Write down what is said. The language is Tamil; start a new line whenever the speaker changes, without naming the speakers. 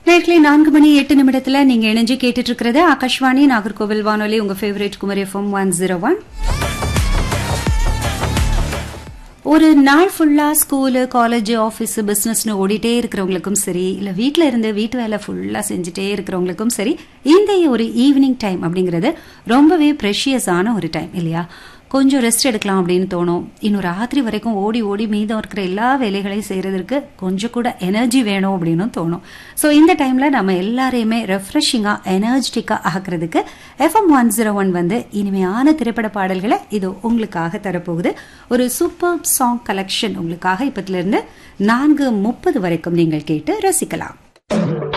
நேர்களை நான்கு மணி எட்டு நிமிடத்துல நீங்க இணைஞ்சு கேட்டுட்டு இருக்கிறது ஆகாஷ்வாணி நாகர்கோவில் வானொலி உங்க favourite Kumari FM one zero one ஒரு நாள் ஃபுல்லா ஸ்கூலு காலேஜ் ஆஃபீஸ் பிசினஸ்னு ஓடிட்டே இருக்கிறவங்களுக்கும் சரி இல்ல வீட்ல இருந்து வீட்டு வேலை ஃபுல்லா செஞ்சுட்டே இருக்கிறவங்களுக்கும் சரி இந்த ஒரு ஈவினிங் டைம் அப்படிங்கிறது ரொம்பவே ப்ரெஷியஸான ஒரு டைம் இல்லையா கொஞ்சம் ரெஸ்ட் எடுக்கலாம் அப்படின்னு தோணும் இன்னும் ராத்திரி வரைக்கும் ஓடி ஓடி மீதம் இருக்கிற எல்லா வேலைகளையும் செய்யறதுக்கு கொஞ்சம் கூட எனர்ஜி வேணும் அப்படின்னு தோணும் ஸோ இந்த டைம்ல நம்ம எல்லாரையுமே ரெஃப்ரெஷிங்கா எனர்ஜெட்டிக்கா ஆக்குறதுக்கு எஃப்எம் ஒன் ஜீரோ ஒன் வந்து இனிமையான திரைப்பட பாடல்களை இது உங்களுக்காக தரப்போகுது ஒரு சூப்பர் சாங் கலெக்ஷன் உங்களுக்காக இப்பத்துல இருந்து நான்கு முப்பது வரைக்கும் நீங்கள் கேட்டு ரசிக்கலாம்